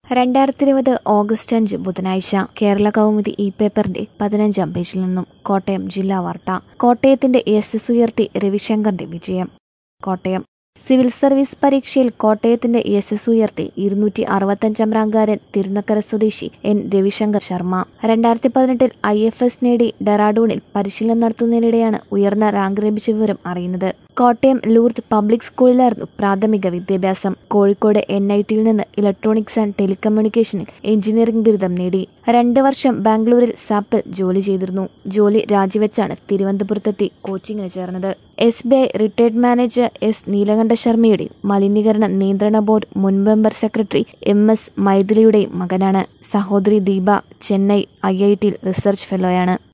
രണ്ടായിരത്തി ഇരുപത് ഓഗസ്റ്റ് അഞ്ച് ബുധനാഴ്ച കേരള കൗമുദി ഇ പേപ്പറിന്റെ പതിനഞ്ചാം പേജിൽ നിന്നും കോട്ടയം ജില്ലാ വാർത്ത കോട്ടയത്തിന്റെ എസ് എസ് ഉയർത്തി രവിശങ്കറിന്റെ വിജയം കോട്ടയം സിവിൽ സർവീസ് പരീക്ഷയിൽ കോട്ടയത്തിന്റെ എസ് എസ് ഉയർത്തി ഇരുന്നൂറ്റി അറുപത്തഞ്ചാം റാങ്കാരൻ തിരുനക്കര സ്വദേശി എൻ രവിശങ്കർ ശർമ്മ രണ്ടായിരത്തി പതിനെട്ടിൽ ഐ എഫ് എസ് നേടി ഡെറാഡൂണിൽ പരിശീലനം നടത്തുന്നതിനിടെയാണ് ഉയർന്ന റാങ്ക് ലഭിച്ച വിവരം അറിയുന്നത് കോട്ടയം ലൂർദ് പബ്ലിക് സ്കൂളിലായിരുന്നു പ്രാഥമിക വിദ്യാഭ്യാസം കോഴിക്കോട് എൻ ഐ ടിയിൽ നിന്ന് ഇലക്ട്രോണിക്സ് ആൻഡ് ടെലികമ്മ്യൂണിക്കേഷനിൽ എഞ്ചിനീയറിംഗ് ബിരുദം നേടി രണ്ട് വർഷം ബാംഗ്ലൂരിൽ സാപ്പിൽ ജോലി ചെയ്തിരുന്നു ജോലി രാജിവെച്ചാണ് തിരുവനന്തപുരത്തെത്തി കോച്ചിങ്ങിന് ചേർന്നത് S B I retired manager S Neelakanta ശർമ്മയുടെ മലിനീകരണ നിയന്ത്രണ ബോർഡ് മുൻ മെമ്പർ സെക്രട്ടറി എം എസ് മൈഥിലിയുടെയും മകനാണ് സഹോദരി ദീപ ചെന്നൈ ഐ ഐ ടിയിൽ റിസർച്ച് ഫെലോയാണ്